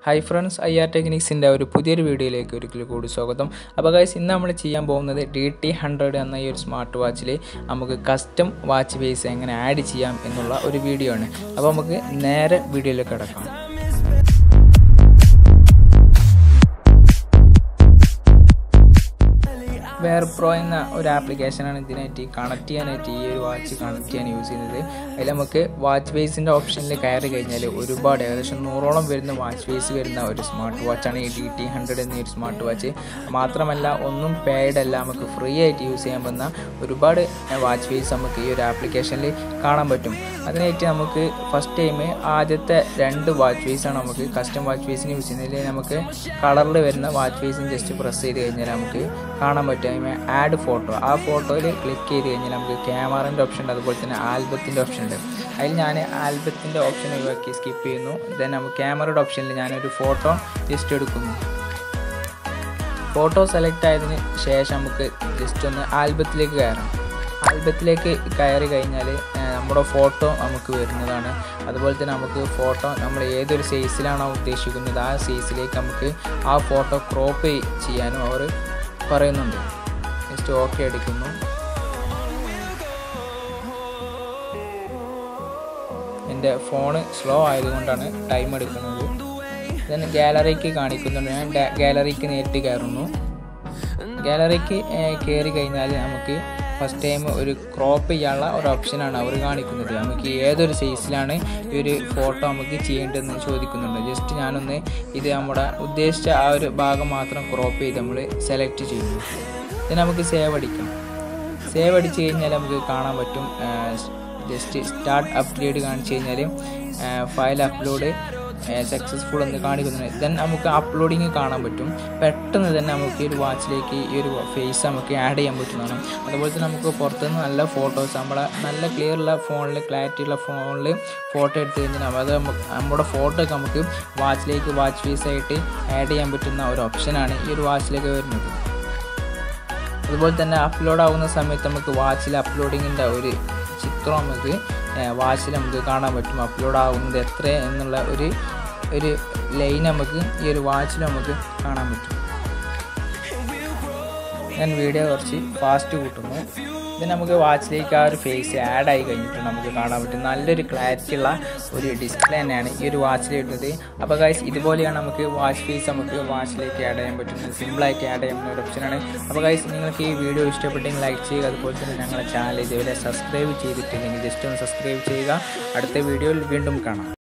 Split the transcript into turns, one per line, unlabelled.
high friends I R ടെക്നിക്സിൻ്റെ ഒരു പുതിയൊരു വീഡിയോയിലേക്ക് ഒരിക്കൽ കൂടി സ്വാഗതം അപ്പോൾ ഗൈസ് ഇന്ന് നമ്മൾ ചെയ്യാൻ പോകുന്നത് ഡി ടി ഹൺഡ്രഡ് എന്ന ഈ ഒരു സ്മാർട്ട് വാച്ചിൽ നമുക്ക് കസ്റ്റം വാച്ച് ബേസ് എങ്ങനെ ആഡ് ചെയ്യാം എന്നുള്ള ഒരു വീഡിയോ ആണ് അപ്പോൾ നമുക്ക് നേരെ വീഡിയോയിലേക്ക് കിടക്കാം വെയർ പ്രോ എന്ന ഒരു ആപ്ലിക്കേഷനാണ് ഇതിനായിട്ട് കണക്ട് ചെയ്യാനായിട്ട് ഈ ഒരു വാച്ച് കണക്ട് ചെയ്യാൻ യൂസ് ചെയ്യുന്നത് അതിൽ നമുക്ക് വാച്ച് ബേസിൻ്റെ ഓപ്ഷനിൽ കയറി കഴിഞ്ഞാൽ ഒരുപാട് ഏകദേശം നൂറോളം വരുന്ന വാച്ച് ബേസ് വരുന്ന ഒരു സ്മാർട്ട് വാച്ചാണ് ഈ ഡി ടി ഹൺഡ്രഡ് എന്ന ഒരു സ്മാർട്ട് വാച്ച് മാത്രമല്ല ഒന്നും പെയ്ഡ് അല്ല നമുക്ക് ഫ്രീ ആയിട്ട് യൂസ് ചെയ്യാൻ പറ്റുന്ന ഒരുപാട് വാച്ച് ബേസ് നമുക്ക് ഈ ഒരു ആപ്ലിക്കേഷനിൽ കാണാൻ പറ്റും അതിനായിട്ട് നമുക്ക് ഫസ്റ്റ് ടൈം ആദ്യത്തെ രണ്ട് വാച്ച് ബേസാണ് നമുക്ക് കസ്റ്റം വാച്ച് ബേസിന് യൂസ് ചെയ്യുന്നതിൽ നമുക്ക് കളറിൽ വരുന്ന വാച്ച് ബേസിന് ജസ്റ്റ് പ്രസ് ചെയ്ത് കഴിഞ്ഞാൽ നമുക്ക് കാണാൻ പറ്റും അതിന് ആഡ് ഫോട്ടോ ആ ഫോട്ടോയിൽ ക്ലിക്ക് ചെയ്ത് കഴിഞ്ഞാൽ നമുക്ക് ക്യാമറൻ്റെ ഓപ്ഷൻ ഉണ്ട് അതുപോലെ തന്നെ ആൽബത്തിൻ്റെ ഓപ്ഷൻ ഉണ്ട് അതിൽ ഞാൻ ആൽബത്തിൻ്റെ ഓപ്ഷൻ ഒഴിവാക്കി സ്കിപ്പ് ചെയ്യുന്നു ദെൻ നമുക്ക് ക്യാമറയുടെ ഓപ്ഷനിൽ ഞാനൊരു ഫോട്ടോ ജസ്റ്റ് എടുക്കുന്നു ഫോട്ടോ സെലക്ട് ആയതിന് ശേഷം നമുക്ക് ജസ്റ്റ് ഒന്ന് ആൽബത്തിലേക്ക് കയറാം ആൽബത്തിലേക്ക് കയറി കഴിഞ്ഞാൽ നമ്മുടെ ഫോട്ടോ നമുക്ക് വരുന്നതാണ് അതുപോലെ തന്നെ നമുക്ക് ഫോട്ടോ നമ്മൾ ഏതൊരു സൈസിലാണോ ഉദ്ദേശിക്കുന്നത് ആ സൈസിലേക്ക് നമുക്ക് ആ ഫോട്ടോ ക്രോപ്പ് ചെയ്യാനും അവർ പറയുന്നുണ്ട് ജസ്റ്റ് ഓക്കെ അടിക്കുന്നു എൻ്റെ ഫോണ് സ്ലോ ആയതുകൊണ്ടാണ് ടൈം എടുക്കുന്നത് then ഗാലറിക്ക് കാണിക്കുന്നുണ്ട് ഞാൻ ഗാലറിക്ക് നേരിട്ട് കയറുന്നു ഗാലറിക്ക് കയറി കഴിഞ്ഞാൽ നമുക്ക് ഫസ്റ്റ് ടൈം ഒരു ക്രോപ്പ് ചെയ്യാനുള്ള ഒരു ഓപ്ഷനാണ് അവർ കാണിക്കുന്നത് നമുക്ക് ഏതൊരു സൈസിലാണ് ഈ ഒരു ഫോട്ടോ നമുക്ക് ചെയ്യേണ്ടതെന്ന് ചോദിക്കുന്നുണ്ട് ജസ്റ്റ് ഞാനൊന്ന് ഇത് നമ്മുടെ ഉദ്ദേശിച്ച ആ ഒരു ഭാഗം മാത്രം ക്രോപ്പ് ചെയ്ത് നമ്മൾ സെലക്ട് ചെയ്യുന്നു ഇത് നമുക്ക് സേവ് അടിക്കാം സേവ് അടിച്ച് കഴിഞ്ഞാൽ നമുക്ക് കാണാൻ പറ്റും ജസ്റ്റ് സ്റ്റാർട്ട് അപ്ലോഡ് കാണിച്ചു കഴിഞ്ഞാൽ ഫയൽ അപ്ലോഡ് സക്സസ്ഫുൾ എന്ന് കാണിക്കുന്നുണ്ട് ദെൻ നമുക്ക് അപ്ലോഡിങ് കാണാൻ പറ്റും പെട്ടെന്ന് തന്നെ നമുക്ക് ഈ ഒരു വാച്ചിലേക്ക് ഈ ഒരു ഫേസ് നമുക്ക് ആഡ് ചെയ്യാൻ പറ്റുന്നതാണ് അതുപോലെ തന്നെ നമുക്ക് പുറത്തുനിന്ന് നല്ല ഫോട്ടോസ് നമ്മളെ നല്ല ക്ലിയർ ഉള്ള ഫോണിൽ ക്ലാരിറ്റി ഉള്ള ഫോണിൽ ഫോട്ടോ എടുത്തു കഴിഞ്ഞാൽ അത് നമ്മുടെ ഫോട്ടോ ഒക്കെ നമുക്ക് വാച്ചിലേക്ക് വാച്ച് ഫേസ് ആയിട്ട് ആഡ് ചെയ്യാൻ പറ്റുന്ന ഒരു ഓപ്ഷനാണ് ഈ ഒരു വാച്ചിലേക്ക് വരുന്നത് അതുപോലെ തന്നെ അപ്ലോഡ് ആവുന്ന സമയത്ത് നമുക്ക് വാച്ചിൽ അപ്ലോഡിങ്ങിൻ്റെ ഒരു ചിത്രം നമുക്ക് വാച്ചിൽ നമുക്ക് കാണാൻ പറ്റും അപ്ലോഡ് ആവുന്നത് എത്ര എന്നുള്ള ഒരു ഒരു ലൈൻ നമുക്ക് ഈ ഒരു വാച്ചിൽ നമുക്ക് കാണാൻ പറ്റും ഞാൻ വീഡിയോ കുറച്ച് ഫാസ്റ്റ് കൂട്ടുന്നു ഇത് നമുക്ക് വാച്ചിലേക്ക് ആ ഒരു ഫേസ് ആഡ് ആയി കഴിഞ്ഞിട്ട് നമുക്ക് കാണാൻ പറ്റും നല്ലൊരു ക്ലാരിറ്റി ഉള്ള ഒരു ഡിസ്പ്ലേ തന്നെയാണ് ഈ ഒരു വാച്ചിൽ വരുന്നത് അപ്പോൾ ഗൈസ് ഇതുപോലെയാണ് നമുക്ക് വാച്ച് ഫേസ് നമുക്ക് വാച്ചിലേക്ക് ആഡ് ചെയ്യാൻ പറ്റുന്നത് സിമ്പിളായിട്ട് ആഡ് ചെയ്യുന്ന ഒരു ഓപ്ഷനാണ് അപ്പോൾ ഗൈസ് നിങ്ങൾക്ക് ഈ വീഡിയോ ഇഷ്ടപ്പെട്ടെങ്കിൽ ലൈക്ക് ചെയ്യുക അതുപോലെ തന്നെ ഞങ്ങളുടെ ചാനൽ ഇതുവരെ സബ്സ്ക്രൈബ് ചെയ്തിട്ടില്ലെങ്കിൽ ജസ്റ്റ് ഒന്ന് സബ്സ്ക്രൈബ് ചെയ്യുക അടുത്ത വീഡിയോയിൽ വീണ്ടും കാണാം